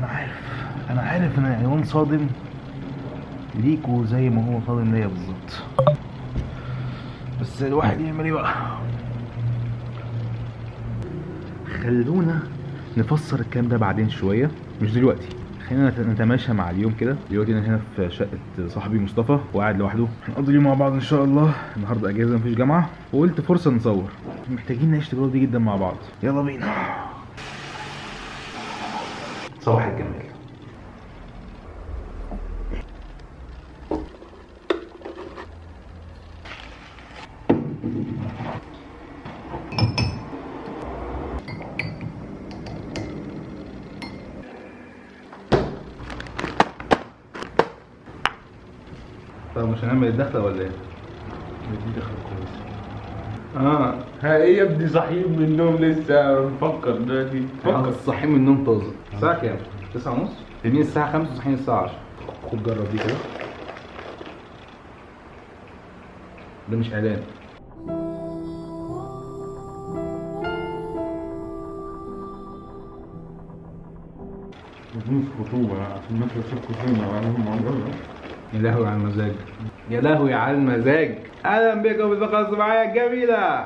انا عارف انا عارف ان عنوان صادم ليكوا زي ما هو صادم ليا بالظبط بس الواحد يعمل ايه بقى خلونا نفسر الكلام ده بعدين شويه مش دلوقتي خلينا نت- نتماشى مع اليوم كده دلوقتي انا هنا في شقه صاحبي مصطفى وقاعد لوحده هنقضي اليوم مع بعض ان شاء الله النهارده اجازه مفيش جامعه وقلت فرصه نصور محتاجين نعيش التجربه دي جدا مع بعض يلا بينا صباح الجمال طب مش هنعمل الدخله ولا ايه؟ دي دخل كويس اه ها ايه يا ابني صاحيين من النوم لسه بنفكر دلوقتي فكر فكر صاحيين من النوم طازه الساعه كام؟ 9 ونص؟ نايمين الساعه 5 وصاحيين الساعه 10 خد جرب دي كده ده مش اعلان مفيش خطوبة عشان ما تشوف خطوبة وعليهم الموضوع ده يا لهوي على المزاج يا لهوي على المزاج اهلا بكم في الفقره الصباحيه الجميله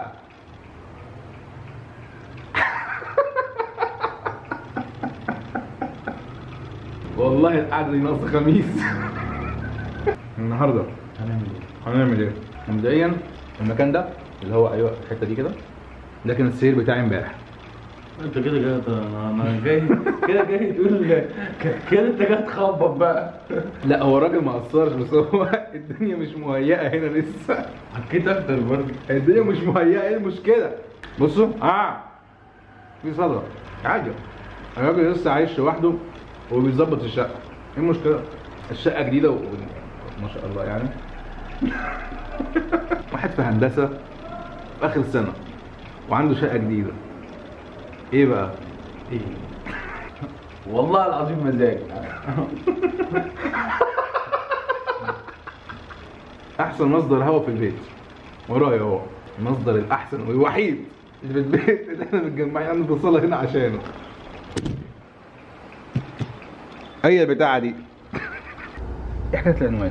والله القعده دي ناقصه خميس النهارده هنعمل ايه؟ هنعمل ايه؟ مبدئيا المكان ده اللي هو ايوه الحته دي كده ده كان السير بتاعي امبارح انت كده جاي انا أنا جاي كده جاي تقول كده انت جاي تخبط بقى لا هو الراجل ما قصرش بس هو الدنيا مش مهيئه هنا لسه حكيت اكتر برضه الدنيا مش مهيئه ايه المشكله بصوا اه في صدى عادي الراجل لسه عايش لوحده وبيظبط الشقه ايه المشكله الشقه جديده و... ما شاء الله يعني واحد في هندسه في اخر سنه وعنده شقه جديده ايه بقى ايه والله العظيم مزاج احسن مصدر هواء في البيت ورايا اهو المصدر الاحسن والوحيد اللي في البيت اللي احنا متجمعين عنده الصاله هنا عشانه هي البتاعه دي ايه حكايه العنوان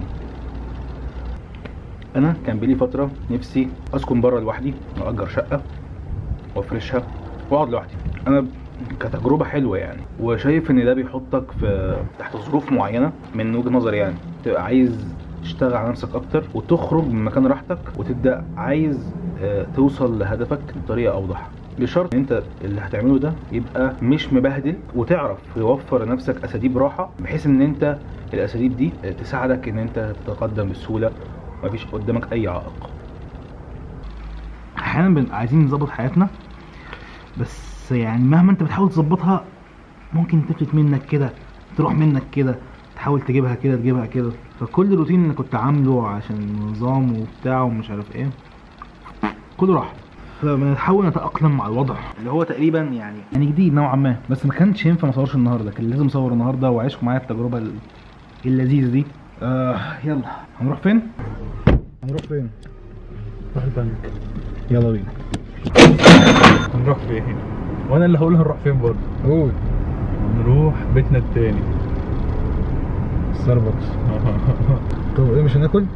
انا كان بيلي فتره نفسي اسكن بره لوحدي واجر شقه وافرشها واقعد لوحدي انا كتجربه حلوه يعني وشايف ان ده بيحطك في تحت ظروف معينه من وجهه نظري يعني تبقى عايز تشتغل على نفسك اكتر وتخرج من مكان راحتك وتبدا عايز آه، توصل لهدفك بطريقه اوضح بشرط ان انت اللي هتعمله ده يبقى مش مبهدل وتعرف توفر لنفسك اساليب راحه بحيث ان انت الاساليب دي آه، تساعدك ان انت تتقدم بسهوله مفيش قدامك اي عائق احيانا بنبقى عايزين نظبط حياتنا بس يعني مهما انت بتحاول تظبطها ممكن تفلت منك كده تروح منك كده تحاول تجيبها كده تجيبها كده فكل الروتين اللي كنت عامله عشان نظام وبتاع ومش عارف ايه كله راح فبنحاول نتأقلم مع الوضع اللي هو تقريبا يعني يعني جديد نوعا ما بس ما كانش ينفع ما اصورش النهارده كان لازم اصور النهارده واعيشكم معايا التجربه ال- اللذيذه دي آه يلا هنروح فين؟ هنروح فين؟ روح البنك يلا بينا هنروح فين؟ وانا اللي هقول هنروح فين برضه قول هنروح بيتنا التاني ستاربكس طب ايه مش هناكل؟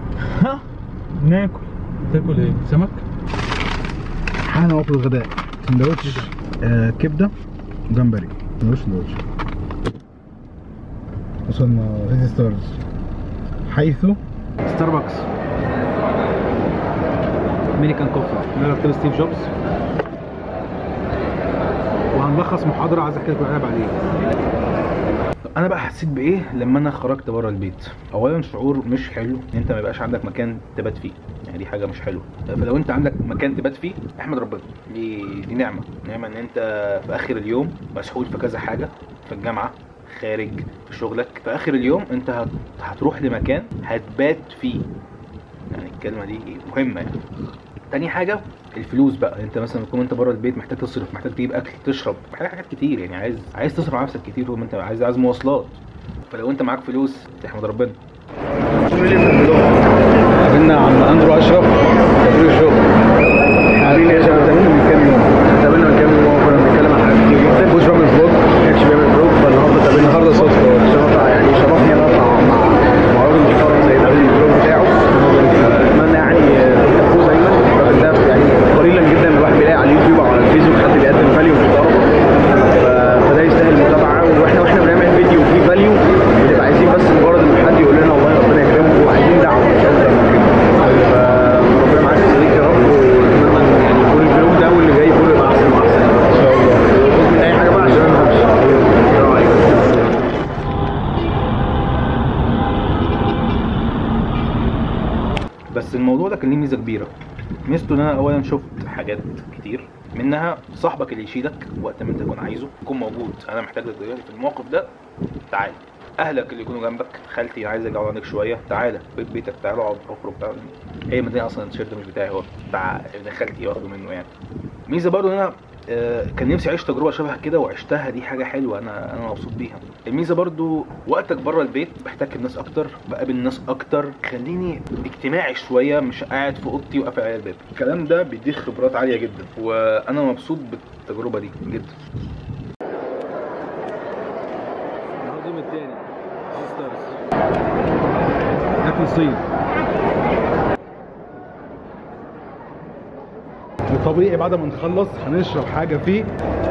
ناكل تاكل ايه؟ سمك؟ حالا وقت الغداء سندوتش آه كبده وجمبري سندوتش سندوتش وصلنا ريزي ستارز حيث ستاربكس امريكان كوفي ده كتاب ستيف جوبز وهنلخص محاضره عايز احكي لكم عليها بعدين انا بقى حسيت بايه لما انا خرجت بره البيت اولا شعور مش حلو ان انت ما يبقاش عندك مكان تبات فيه يعني دي حاجه مش حلوه فلو انت عندك مكان تبات فيه احمد ربنا دي دي نعمه نعمه ان انت في اخر اليوم مسحول في كذا حاجه في الجامعه خارج في شغلك في اخر اليوم انت هت- هتروح لمكان هتبات فيه يعني الكلمه دي مهمه يعني تاني حاجه الفلوس بقى انت مثلا تكون انت بره البيت محتاج تصرف محتاج تجيب اكل تشرب محتاج حاجات كتير يعني عايز عايز تصرف على نفسك كتير وانت عايز عايز مواصلات فلو انت معاك فلوس تحمد ربنا قابلنا عم اندرو اشرف تدريب الشغل عارفين يا شباب اتقابلنا من كام يوم اتقابلنا من كام يوم وكنا بنتكلم عن حاجات كتير جدا مش بعمل فلوج ما كانش بيعمل فلوج فالنهارده اتقابلنا بس الموضوع ده كان ليه ميزه كبيره ميزته ان انا اولا شفت حاجات كتير منها صاحبك اللي يشيلك وقت ما انت تكون عايزه يكون موجود انا محتاجك دلوقتي في الموقف ده تعال اهلك اللي يكونوا جنبك خالتي عايز اقعد عندك شويه تعالى بيت بيتك تعالى اقعد اخرج تعالى هي مدينه اصلا التيشيرت مش بتاعي هو بتاع ابن خالتي واخده منه يعني ميزه برضو ان انا آه، كان نفسي اعيش تجربه شبه كده وعشتها دي حاجه حلوه انا انا مبسوط بيها الميزه برضو وقتك بره البيت بحتك بناس اكتر بقابل ناس اكتر خليني اجتماعي شويه مش قاعد في اوضتي وقافل عليا الباب الكلام ده بيديك خبرات عاليه جدا وانا مبسوط بالتجربه دي جدا العظيم الثاني اكل صين وطبيعي بعد ما نخلص هنشرب حاجه فيه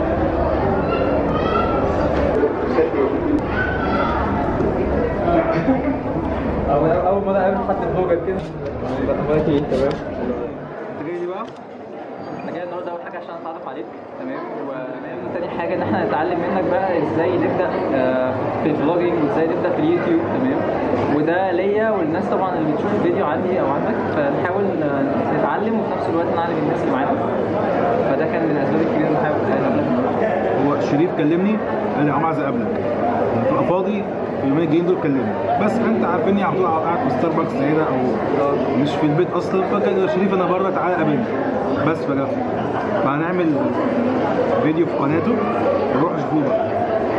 اول اول مره اقابل حد فلوجر كده اخبارك ايه تمام انت جاي لي بقى انا جاي النهارده اول حاجه عشان اتعرف عليك تمام وتاني حاجه ان احنا نتعلم منك بقى ازاي نبدا آه، في الفلوجينج وازاي نبدا في اليوتيوب تمام وده ليا والناس طبعا اللي بتشوف الفيديو عندي او عندك فنحاول آه، نتعلم وفي نفس الوقت نعلم الناس اللي معانا فده كان من الاسباب الكبيره اللي حابب اقابلك النهارده هو شريف كلمني قال لي يا عم عايز اقابلك لما تبقى فاضي في اليومين الجايين دول كلمني بس انت عارفني على طول قاعد في ستاربكس هنا او مش في البيت اصلا فكان يا شريف انا بره تعالى قابلني بس فجاه فهنعمل فيديو في قناته نروح نشوفوه بقى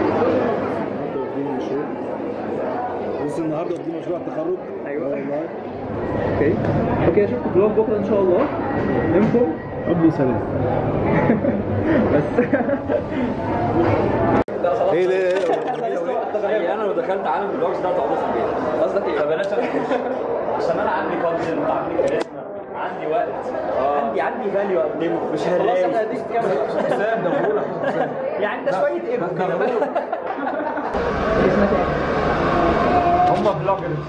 بص النهارده قدام مشروع التخرج ايوه اوكي اوكي اشوفكم فلوج بكره ان شاء الله انفو حب وسلام بس ايه ليه انا لو دخلت عالم البلوجز ده هتقعد في البيت قصدك ايه؟ فبلاش انا أخش. عشان انا عندي كونتنت عندي كاريزما عندي وقت عندي عندي فاليو اقدمه مش هراوي حسام ده بقول يعني ده شويه ايجو كده هم بلوجرز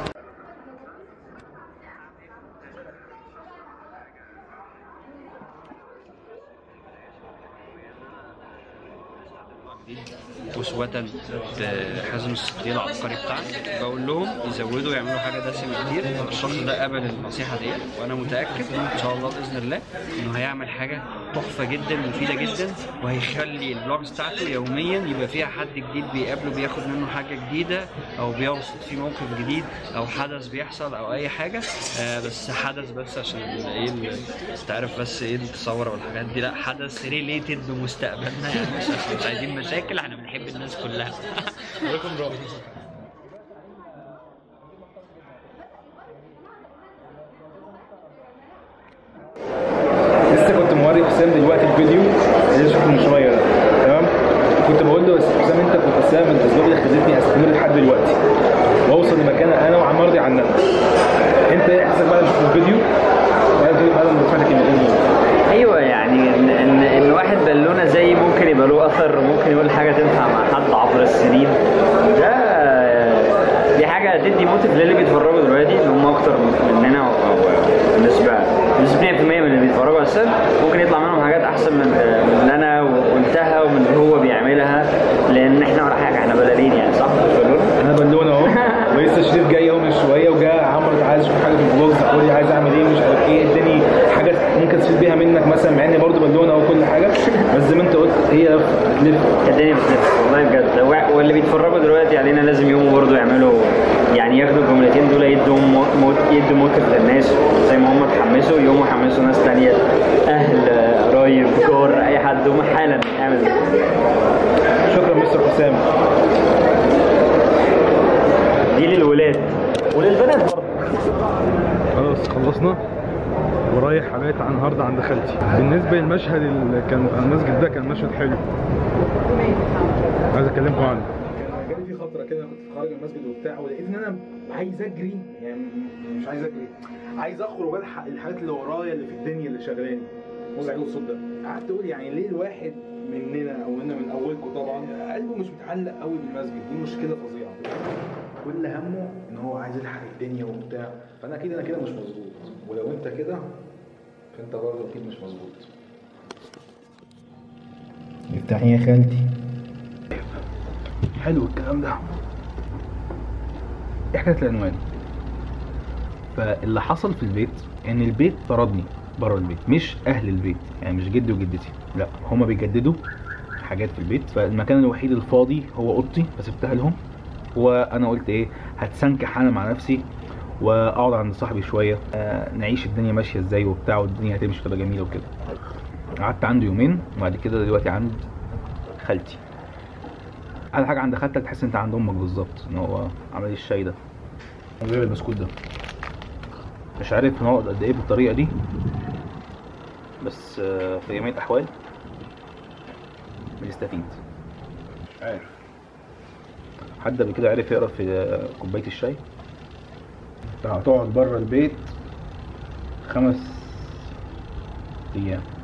أسوة بحازم الصديق العبقري بتاعنا بقول لهم يزودوا يعملوا حاجة دسمة كتير الشخص ده قبل النصيحة دي وأنا متأكد إن شاء الله بإذن الله إنه هيعمل حاجة تحفة جدا مفيدة جدا وهيخلي البلوجز بتاعته يوميا يبقى فيها حد جديد بيقابله بياخد منه حاجة جديدة أو بيوصل فيه موقف جديد أو حدث بيحصل أو أي حاجة آه بس حدث بس عشان إيه ال- أنت عارف بس إيه التصور والحاجات دي لا حدث ريليتد بمستقبلنا يعني مش عشان مش عايزين مشاكل احنا بنحب الناس كلها ولكم رأي لسه كنت موري حسام دلوقتي الفيديو اللي شفته من شويه ده تمام كنت بقول له بس حسام انت كنت سبب من الاسباب اللي خلتني استمر لحد دلوقتي واوصل لمكان انا وعم راضي عنها انت ايه احساسك بعد ما شفت الفيديو بعد بعد ما سمعت الكلمتين دول ايوه يعني ان ان ان واحد بالونه زي ممكن يبقى له اثر ممكن يقول حاجه تنفع مع حد عبر السنين ده دي حاجه هتدي موتيف للي بيتفرجوا دلوقتي اللي هم اكتر مننا او أو بالنسبه بالنسبه 100% من اللي بيتفرجوا اساسا ممكن يطلع منهم حاجات احسن من من اللي انا قلتها ومن اللي هو بيعملها لان احنا ولا حاجه احنا بلالين يعني صح مش بلون؟ انا بالون اهو ولسه شريف جاي اهو من شويه وجا عمرو عايز اشوف حاجه في الفلوجز قول لي عايز اعمل ايه مش عارف ايه اداني حاجه ممكن تفيد بيها منك مثلا مع اني برضه بالون اهو كل حاجه بس زي ما انت قلت هي بتلف الدنيا بتلف والله بجد و- واللي بيتفرجوا دلوقتي علينا لازم يقوموا برضه يعملوا يعني ياخدوا الجملتين دول يدوا مو... مو... يدوا موتيف للناس زي ما هم اتحمسوا يقوموا يحمسوا ناس تانية اهل قرايب جار اي حد قوم حالا اعمل ده. شكرا مستر حسام دي للولاد وللبنات برضه خلاص خلصنا ورايح ابات عن النهارده عند خالتي بالنسبه للمشهد اللي كان في المسجد ده كان مشهد حلو عايز اكلمكم عنه جالي في فتره كده كنت في خارج المسجد وبتاع ولقيت ان انا عايز اجري يعني مش عايز اجري عايز اخرج والحق الحاجات اللي ورايا اللي في الدنيا اللي شغلاني مزعج الصوت ده قعدت اقول يعني ليه الواحد مننا او مننا من اولكم طبعا قلبه مش متعلق قوي بالمسجد دي مشكله فظيعه كل همه ان هو عايز يلحق الدنيا وبتاع فانا اكيد انا كده مش مظبوط ولو انت كده فانت برضه اكيد مش مظبوط افتحي يا خالتي حلو الكلام ده ايه حكايه العنوان فاللي حصل في البيت ان البيت طردني بره البيت مش اهل البيت يعني مش جدي وجدتي لا هما بيجددوا حاجات في البيت فالمكان الوحيد الفاضي هو اوضتي فسبتها لهم وانا قلت ايه هتسنكح انا مع نفسي واقعد عند صاحبي شويه آه نعيش الدنيا ماشيه ازاي وبتاع والدنيا هتمشي تبقى جميله وكده قعدت عنده يومين وبعد كده دلوقتي عند خالتي احلى حاجه عند خالتك تحس انت عند امك بالظبط ان هو عمل لي الشاي ده وجايب البسكوت ده مش عارف نقعد قد ايه بالطريقه دي بس آه، في جميع الاحوال بنستفيد مش عارف حد قبل كده عرف يقرا في آه، كوبايه الشاي انت هتقعد بره البيت خمس ايام